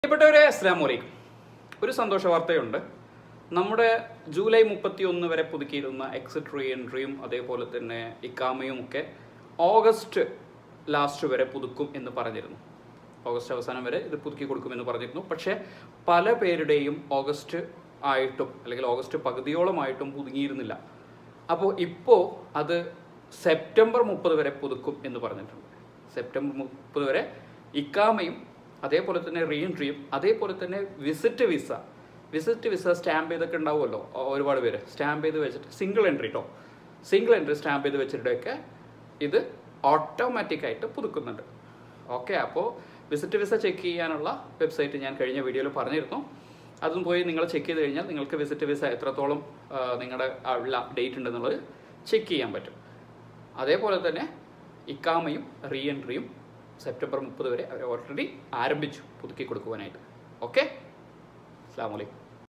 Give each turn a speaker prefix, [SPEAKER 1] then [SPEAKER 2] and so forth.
[SPEAKER 1] പ്രിയപ്പെട്ടവരെ അസ്ലാം വലൈക്കും ഒരു സന്തോഷ വാർത്തയുണ്ട് നമ്മുടെ ജൂലൈ മുപ്പത്തി ഒന്ന് വരെ പുതുക്കിയിരുന്ന എക്സിറ്റ് റീ എൻട്രിയും അതേപോലെ തന്നെ ഇക്കാമയും ഒക്കെ ഓഗസ്റ്റ് ലാസ്റ്റ് വരെ പുതുക്കും എന്ന് പറഞ്ഞിരുന്നു ഓഗസ്റ്റ് അവസാനം വരെ ഇത് പുതുക്കി കൊടുക്കുമെന്ന് പറഞ്ഞിരുന്നു പക്ഷേ പല പേരുടെയും ഓഗസ്റ്റ് ആയിട്ടും അല്ലെങ്കിൽ ഓഗസ്റ്റ് പകുതിയോളമായിട്ടും പുതുങ്ങിയിരുന്നില്ല അപ്പോൾ ഇപ്പോൾ അത് സെപ്റ്റംബർ മുപ്പത് വരെ പുതുക്കും എന്ന് പറഞ്ഞിട്ടുണ്ട് സെപ്റ്റംബർ മുപ്പത് വരെ ഇക്കാമയും അതേപോലെ തന്നെ റീ എൻട്രിയും അതേപോലെ തന്നെ visit visa visit visa stamp ചെയ്തൊക്കെ ഉണ്ടാവുമല്ലോ ഒ- ഒരുപാട് പേര് സ്റ്റാമ്പ് ചെയ്ത് വെച്ചിട്ട് സിംഗിൾ എൻട്രി കേട്ടോ സിംഗിൾ എൻട്രി സ്റ്റാമ്പ് ചെയ്ത് വെച്ചിട്ടൊക്കെ ഇത് ഓട്ടോമാറ്റിക് ആയിട്ട് പുതുക്കുന്നുണ്ട് ഓക്കെ അപ്പോൾ വിസിറ്റ് വിസ ചെക്ക് ചെയ്യാനുള്ള വെബ്സൈറ്റ് ഞാൻ കഴിഞ്ഞ വീഡിയോയിൽ പറഞ്ഞിരുന്നു അതും പോയി നിങ്ങൾ ചെക്ക് ചെയ്ത് കഴിഞ്ഞാൽ നിങ്ങൾക്ക് വിസിറ്റ് വിസ എത്രത്തോളം ആ, നിങ്ങളുടെ ഉള്ള ഡേറ്റ് ഉണ്ടെന്നുള്ളത് ചെക്ക് ചെയ്യാൻ പറ്റും അതേപോലെ തന്നെ ഇക്കാമയും റീ എൻട്രിയും സെപ്റ്റംബർ മുപ്പത് വരെ അവർ ഓൾറെഡി ആരംഭിച്ചു പുതുക്കി കൊടുക്കുവാനായിട്ട് ഓക്കെ അസ്സാം വലൈക്കും